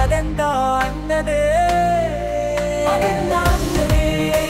അതെന്താ അന്നത് അതെന്താ അന്നത്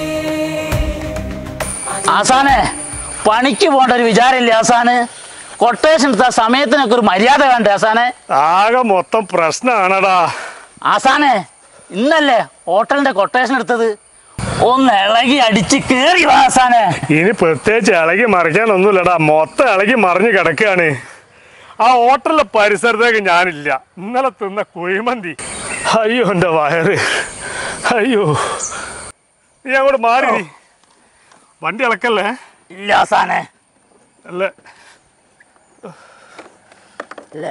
ആസാനെ പണിക്ക് പോകേണ്ട ഒരു വിചാരമില്ല ആസാന് കൊട്ടേഷൻ എടുത്ത സമയത്തിനൊക്കെ ഒരു മര്യാദ വേണ്ടേ ആസാനെ ആകെ മൊത്തം പ്രശ്നമാണടാ ആസാനെ ഇന്നല്ലേ ഹോട്ടലിന്റെ കൊട്ടേഷൻ എടുത്തത് ഒന്ന് ഇളകി അടിച്ച് കേറി വാ ആസാനെ ഇനി പ്രത്യേകിച്ച് ഇളകി മറിക്കാനൊന്നുമില്ലടാ മൊത്തം ഇളകി മറിഞ്ഞ് കിടക്കുകയാണ് ആ ഹോട്ടലിലെ പരിസരത്തേക്ക് ഞാനില്ല ഇന്നലെ തിന്ന കുഴിമന്തി അയ്യോ എൻ്റെ വയറ് അയ്യോ നീ അങ്ങോട്ട് മാറി നീ. വണ്ടി ഇളക്കല്ലേ ഇല്ല ആസാനെ അല്ലേ ഇല്ല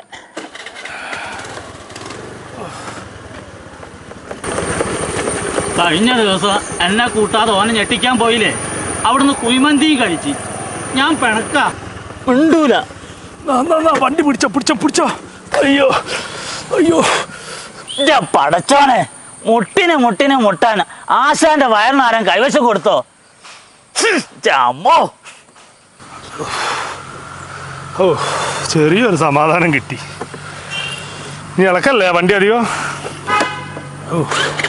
കഴിഞ്ഞ ദിവസം എന്നെ കൂട്ടാതെ ഓനെ ഞെട്ടിക്കാൻ പോയില്ലേ അവിടുന്ന് കുഴിമന്തിയും കഴിച്ച് ഞാൻ പിണക്ക മിണ്ടൂല നാ, നാ, നാ, വണ്ടി പിടിച്ചോ പിടിച്ചോ പിടിച്ചോ അയ്യോ അയ്യോ ഇന്റെ പടച്ചോനെ മുട്ടിന് മുട്ടിന് മുട്ടാൻ ആശാന്റെ വയറിനാരം കൈവശം കൊടുത്തോ ഹും, ചമ്മോ ഓ ചെറിയൊരു സമാധാനം കിട്ടി നീ ഇളക്കല്ലേ വണ്ടി അധികം ഓ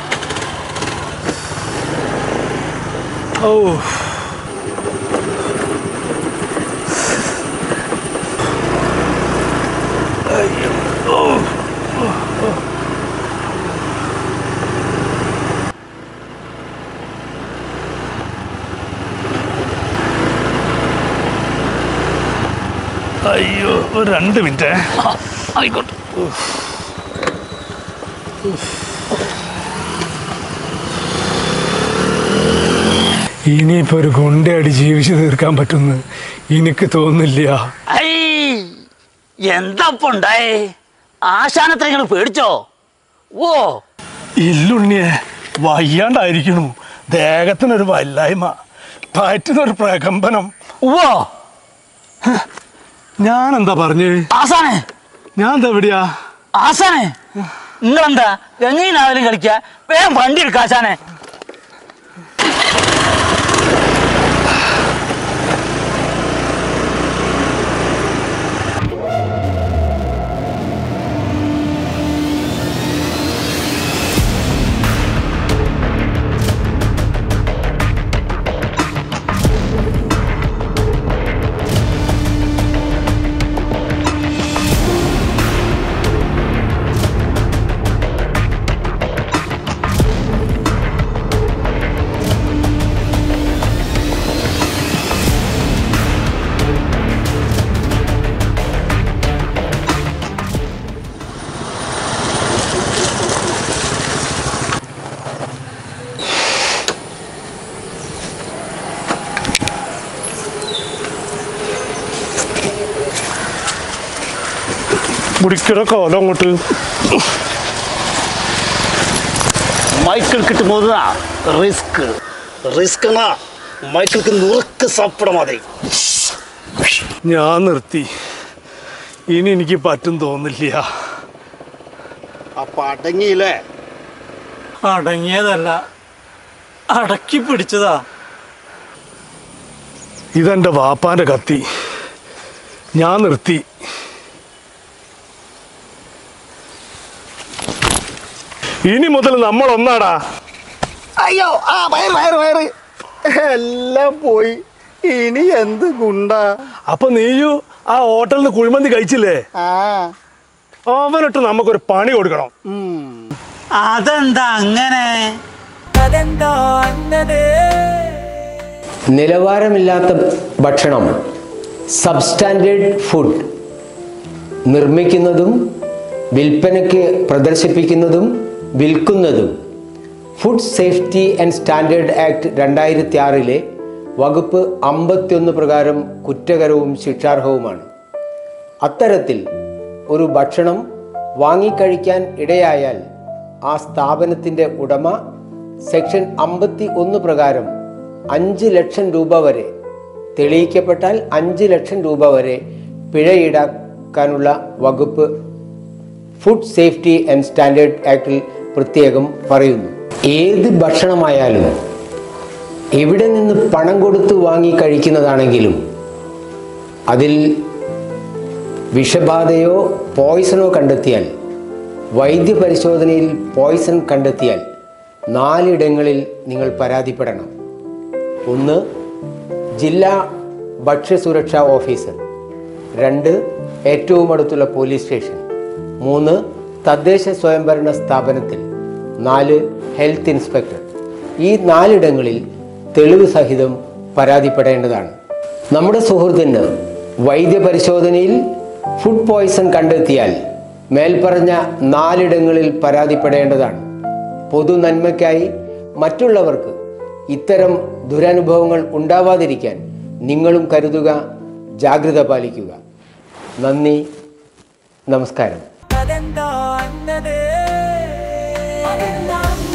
ഓ അയ്യോ. ഓ. ഓ. ഓ. അയ്യോ ഒരു രണ്ട് മിനിറ്റ് ആ, ആയിക്കോട്ടെ ഇനിയിപ്പോ ഒരു കൊണ്ടയടി ജീവിച്ചു തീർക്കാൻ പറ്റുമെന്ന് എനിക്ക് തോന്നുന്നില്ല ഐ എന്താ ഉണ്ടായേ ആശാനത്ര നിങ്ങൾ പേടിച്ചോ ഓ ഇല്ലുണ്ണിയെ വയ്യാണ്ടായിരിക്കണു ദേഹത്തിനൊരു വല്ലായ്മ പയറ്റിനൊരു പ്രകമ്പനം ഓ ഞാൻ എന്താ പറഞ്ഞേ ആസാനെ ഞാൻ എന്താ എവിടെയാ ആസാനെ നിങ്ങളെന്താ ഗംഗീനാവലും കളിക്ക വേഗം വണ്ടി എടുക്ക ആശാനെ മുടിക്കട കോലം അങ്ങോട്ട് மைக்கிள் போதுனா ரிஸ்க் ரிஸ்க்னா மைக்கிளுக்கு நுறுக்கு சாப்பிட மாதிரி ഞാൻ നിർത്തി ഇനി എനിക്ക് പറ്റും തോന്നില്ല அப்ப அடங்கியில അടങ്ങിയതല്ല അടക്കി പിടിച്ചതാ ഇതെന്റെ വാപ്പാന്റെ കത്തി ഞാൻ നിർത്തി ഇനി മുതൽ നമ്മൾ ഒന്നാടാ അയ്യോ ആ വയറ് വയറ് വയറ് എല്ലാം പോയി ഇനി എന്ത് ഗുണ്ട അപ്പൊ നീയു ആ ഹോട്ടലിൽ നിന്ന് കുഴിമന്തി കഴിച്ചില്ലേ ആ അവനിട്ട് നമുക്കൊരു പണി കൊടുക്കണം അതെന്താ അങ്ങനെ അതെന്താ അന്നത് നിലവാരമില്ലാത്ത ഭക്ഷണം സബ്സ്റ്റാൻഡേർഡ് ഫുഡ് നിർമ്മിക്കുന്നതും വിൽപ്പനയ്ക്ക് പ്രദർശിപ്പിക്കുന്നതും വിൽക്കുന്നതും food safety and standard act രണ്ടായിരത്തി ആറിലെ വകുപ്പ് അമ്പത്തിയൊന്ന് പ്രകാരം കുറ്റകരവും ശിക്ഷാർഹവുമാണ് അത്തരത്തിൽ ഒരു ഭക്ഷണം വാങ്ങിക്കഴിക്കാൻ ഇടയായാൽ ആ സ്ഥാപനത്തിൻ്റെ ഉടമ സെക്ഷൻ അമ്പത്തി ഒന്ന് പ്രകാരം അഞ്ച് ലക്ഷം രൂപ വരെ തെളിയിക്കപ്പെട്ടാൽ അഞ്ച് ലക്ഷം രൂപ വരെ പിഴ ഈടാക്കാനുള്ള വകുപ്പ് ഫുഡ് സേഫ്റ്റി ആൻഡ് സ്റ്റാൻഡേർഡ് ആക്ടിൽ പ്രത്യേകം പറയുന്നു ഏത് ഭക്ഷണമായാലും എവിടെ നിന്ന് പണം കൊടുത്ത് വാങ്ങി കഴിക്കുന്നതാണെങ്കിലും അതിൽ വിഷബാധയോ പോയിസണോ കണ്ടെത്തിയാൽ വൈദ്യപരിശോധനയിൽ പോയ്സൺ കണ്ടെത്തിയാൽ നാലിടങ്ങളിൽ നിങ്ങൾ പരാതിപ്പെടണം ഒന്ന് ജില്ലാ ഭക്ഷ്യസുരക്ഷാ ഓഫീസർ രണ്ട് ഏറ്റവും അടുത്തുള്ള പോലീസ് സ്റ്റേഷൻ മൂന്ന് തദ്ദേശ സ്വയംഭരണ സ്ഥാപനത്തിൽ നാല് ഹെൽത്ത് ഇൻസ്പെക്ടർ ഈ നാലിടങ്ങളിൽ തെളിവ് സഹിതം പരാതിപ്പെടേണ്ടതാണ് നമ്മുടെ സുഹൃത്തിന് വൈദ്യപരിശോധനയിൽ ഫുഡ് പോയ്സൺ കണ്ടെത്തിയാൽ മേൽപ്പറഞ്ഞ നാലിടങ്ങളിൽ പരാതിപ്പെടേണ്ടതാണ് പൊതു നന്മയ്ക്കായി മറ്റുള്ളവർക്ക് ഇത്തരം ദുരനുഭവങ്ങൾ ഉണ്ടാവാതിരിക്കാൻ നിങ്ങളും കരുതുക ജാഗ്രത പാലിക്കുക നന്ദി നമസ്കാരം അതെന്താ അന്നത് അതെന്താ